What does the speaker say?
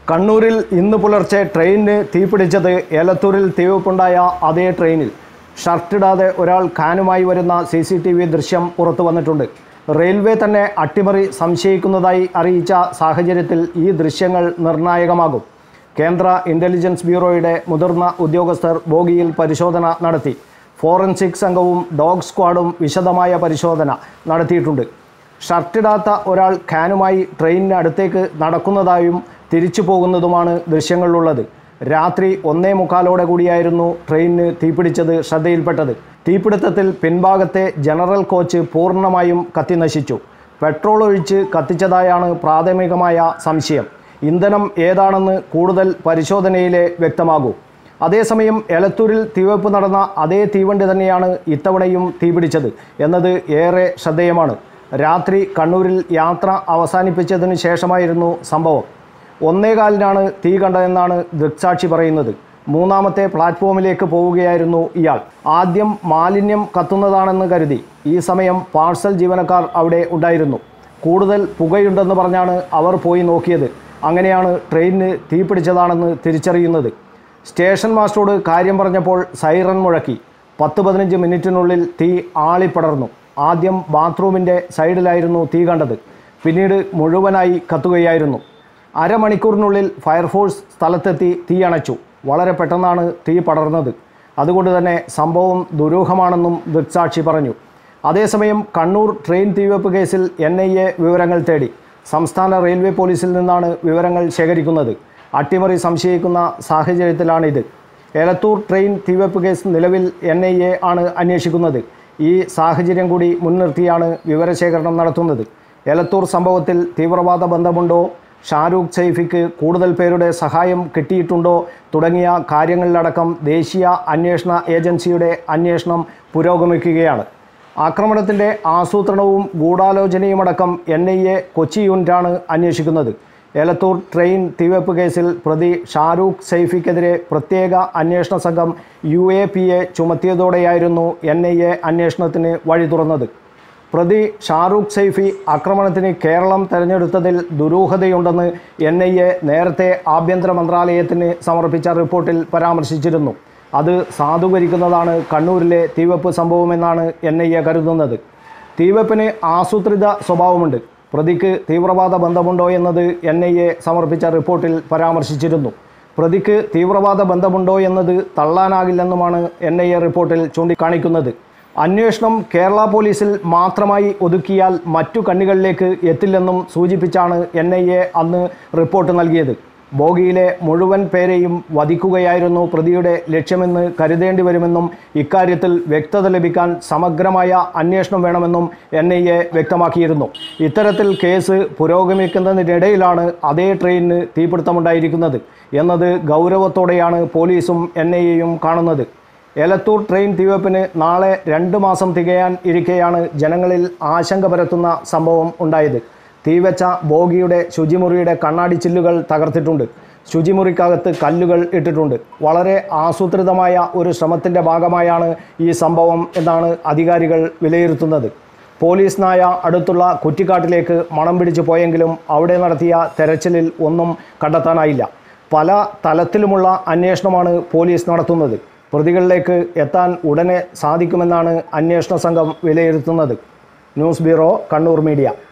കണ്ണൂരിൽ ഇന്ന് പുലർച്ചെ ട്രെയിനിന് തീപിടിച്ചത് ഏലത്തൂരിൽ തീവെപ്പുണ്ടായ അതേ ട്രെയിനിൽ ഷർട്ടിടാതെ ഒരാൾ കാനുമായി വരുന്ന സി സി ടി വി ദൃശ്യം പുറത്തു വന്നിട്ടുണ്ട് റെയിൽവേ തന്നെ അട്ടിമറി സംശയിക്കുന്നതായി അറിയിച്ച സാഹചര്യത്തിൽ ഈ ദൃശ്യങ്ങൾ നിർണായകമാകും കേന്ദ്ര ഇൻ്റലിജൻസ് ബ്യൂറോയുടെ മുതിർന്ന ഉദ്യോഗസ്ഥർ ബോഗിയിൽ പരിശോധന നടത്തി ഫോറൻസിക് സംഘവും ഡോഗ് സ്ക്വാഡും വിശദമായ പരിശോധന നടത്തിയിട്ടുണ്ട് ഷർട്ടിടാത്ത ഒരാൾ കാനുമായി ട്രെയിനിന് അടുത്തേക്ക് നടക്കുന്നതായും തിരിച്ചു പോകുന്നതുമാണ് ദൃശ്യങ്ങളിലുള്ളത് രാത്രി ഒന്നേ മുക്കാലോടെ കൂടിയായിരുന്നു ട്രെയിനിന് തീപിടിച്ചത് ശ്രദ്ധയിൽപ്പെട്ടത് തീപിടുത്തത്തിൽ പിൻഭാഗത്തെ ജനറൽ കോച്ച് പൂർണ്ണമായും കത്തിനശിച്ചു പെട്രോൾ ഒഴിച്ച് കത്തിച്ചതായാണ് പ്രാഥമികമായ സംശയം ഇന്ധനം ഏതാണെന്ന് കൂടുതൽ പരിശോധനയിലെ വ്യക്തമാകൂ അതേസമയം എലത്തൂരിൽ തീവെപ്പ് നടന്ന അതേ തീവണ്ടി തന്നെയാണ് ഇത്തവണയും തീപിടിച്ചത് എന്നത് ഏറെ ശ്രദ്ധേയമാണ് രാത്രി കണ്ണൂരിൽ യാത്ര അവസാനിപ്പിച്ചതിന് ശേഷമായിരുന്നു സംഭവം ഒന്നേകാലിനാണ് തീ കണ്ടതെന്നാണ് ദൃക്സാക്ഷി പറയുന്നത് മൂന്നാമത്തെ പ്ലാറ്റ്ഫോമിലേക്ക് പോവുകയായിരുന്നു ഇയാൾ ആദ്യം മാലിന്യം കത്തുന്നതാണെന്ന് കരുതി ഈ സമയം പാഴ്സൽ ജീവനക്കാർ അവിടെ ഉണ്ടായിരുന്നു കൂടുതൽ പുകയുണ്ടെന്ന് പറഞ്ഞാണ് അവർ പോയി നോക്കിയത് അങ്ങനെയാണ് ട്രെയിനിന് തീപിടിച്ചതാണെന്ന് തിരിച്ചറിയുന്നത് സ്റ്റേഷൻ മാസ്റ്ററോട് കാര്യം പറഞ്ഞപ്പോൾ സൈറൺ മുഴക്കി പത്ത് പതിനഞ്ച് മിനിറ്റിനുള്ളിൽ തീ ആളിപ്പടർന്നു ആദ്യം ബാത്റൂമിൻ്റെ സൈഡിലായിരുന്നു തീ കണ്ടത് പിന്നീട് മുഴുവനായി കത്തുകയായിരുന്നു അരമണിക്കൂറിനുള്ളിൽ ഫയർഫോഴ്സ് സ്ഥലത്തെത്തി തീ അണച്ചു വളരെ പെട്ടെന്നാണ് തീ പടർന്നത് അതുകൊണ്ട് തന്നെ സംഭവം ദുരൂഹമാണെന്നും ദൃക്സാക്ഷി പറഞ്ഞു അതേസമയം കണ്ണൂർ ട്രെയിൻ തീവെപ്പ് കേസിൽ എൻ ഐ എ വിവരങ്ങൾ തേടി സംസ്ഥാന റെയിൽവേ പോലീസിൽ നിന്നാണ് വിവരങ്ങൾ ശേഖരിക്കുന്നത് അട്ടിമറി സംശയിക്കുന്ന സാഹചര്യത്തിലാണിത് എലത്തൂർ ട്രെയിൻ തീവെപ്പ് കേസ് നിലവിൽ എൻ ഐ എ ആണ് അന്വേഷിക്കുന്നത് ഈ സാഹചര്യം കൂടി മുൻനിർത്തിയാണ് വിവരശേഖരണം നടത്തുന്നത് എലത്തൂർ സംഭവത്തിൽ തീവ്രവാദ ബന്ധമുണ്ടോ ഷാരൂഖ് സൈഫിക്ക് കൂടുതൽ പേരുടെ സഹായം കിട്ടിയിട്ടുണ്ടോ തുടങ്ങിയ കാര്യങ്ങളിലടക്കം ദേശീയ അന്വേഷണ ഏജൻസിയുടെ അന്വേഷണം പുരോഗമിക്കുകയാണ് ആക്രമണത്തിൻ്റെ ആസൂത്രണവും ഗൂഢാലോചനയുമടക്കം എൻ ഐ എ കൊച്ചി യൂണിറ്റാണ് അന്വേഷിക്കുന്നത് എലത്തൂർ ട്രെയിൻ തീവെപ്പ് കേസിൽ പ്രതി ഷാരൂഖ് സൈഫിക്കെതിരെ പ്രത്യേക അന്വേഷണ സംഘം യു എ പി എ ചുമത്തിയതോടെയായിരുന്നു എൻ ഐ എ അന്വേഷണത്തിന് വഴി തുറന്നത് പ്രതി ഷാറൂഖ് സൈഫി ആക്രമണത്തിന് കേരളം തെരഞ്ഞെടുത്തതിൽ ദുരൂഹതയുണ്ടെന്ന് എൻ ഐ എ നേരത്തെ ആഭ്യന്തര മന്ത്രാലയത്തിന് സമർപ്പിച്ച റിപ്പോർട്ടിൽ പരാമർശിച്ചിരുന്നു അത് സാധൂകരിക്കുന്നതാണ് കണ്ണൂരിലെ തീവെപ്പ് സംഭവമെന്നാണ് എൻ ഐ എ കരുതുന്നത് തീവെപ്പിന് ആസൂത്രിത സ്വഭാവമുണ്ട് പ്രതിക്ക് തീവ്രവാദ ബന്ധമുണ്ടോ എന്നത് എൻ ഐ എ സമർപ്പിച്ച റിപ്പോർട്ടിൽ പരാമർശിച്ചിരുന്നു പ്രതിക്ക് തീവ്രവാദ ബന്ധമുണ്ടോ എന്നത് തള്ളാനാകില്ലെന്നുമാണ് എൻ ഐ എ റിപ്പോർട്ടിൽ ചൂണ്ടിക്കാണിക്കുന്നത് അന്വേഷണം കേരള പോലീസിൽ മാത്രമായി ഒതുക്കിയാൽ മറ്റു കണ്ണികളിലേക്ക് എത്തില്ലെന്നും സൂചിപ്പിച്ചാണ് എൻ ഐ എ അന്ന് റിപ്പോർട്ട് നൽകിയത് ബോഗിയിലെ മുഴുവൻ പേരെയും വധിക്കുകയായിരുന്നു പ്രതിയുടെ ലക്ഷ്യമെന്ന് കരുതേണ്ടി വരുമെന്നും ഇക്കാര്യത്തിൽ വ്യക്തത ലഭിക്കാൻ സമഗ്രമായ അന്വേഷണം വേണമെന്നും എൻ ഐ എ വ്യക്തമാക്കിയിരുന്നു ഇത്തരത്തിൽ കേസ് പുരോഗമിക്കുന്നതിനിടയിലാണ് അതേ ട്രെയിനിന് തീപിടുത്തമുണ്ടായിരിക്കുന്നത് എന്നത് ഗൗരവത്തോടെയാണ് പോലീസും എൻ ഐ എയും കാണുന്നത് എലത്തൂർ ട്രെയിൻ തീവെപ്പിന് നാളെ രണ്ട് മാസം തികയാൻ ഇരിക്കെയാണ് ജനങ്ങളിൽ ആശങ്ക പരത്തുന്ന സംഭവം ഉണ്ടായത് തീവെച്ച ബോഗിയുടെ ശുചിമുറിയുടെ കണ്ണാടി ചില്ലുകൾ തകർത്തിട്ടുണ്ട് ശുചിമുറിക്കകത്ത് കല്ലുകൾ ഇട്ടിട്ടുണ്ട് വളരെ ആസൂത്രിതമായ ഒരു ശ്രമത്തിൻ്റെ ഭാഗമായാണ് ഈ സംഭവം എന്നാണ് അധികാരികൾ വിലയിരുത്തുന്നത് പോലീസ് നായ അടുത്തുള്ള കുറ്റിക്കാട്ടിലേക്ക് മണം പിടിച്ചു പോയെങ്കിലും അവിടെ നടത്തിയ തെരച്ചിലിൽ ഒന്നും കണ്ടെത്താനായില്ല പല തലത്തിലുമുള്ള അന്വേഷണമാണ് പോലീസ് നടത്തുന്നത് പ്രതികളിലേക്ക് എത്താൻ ഉടനെ സാധിക്കുമെന്നാണ് അന്വേഷണ സംഘം വിലയിരുത്തുന്നത് ന്യൂസ് ബ്യൂറോ കണ്ണൂർ മീഡിയ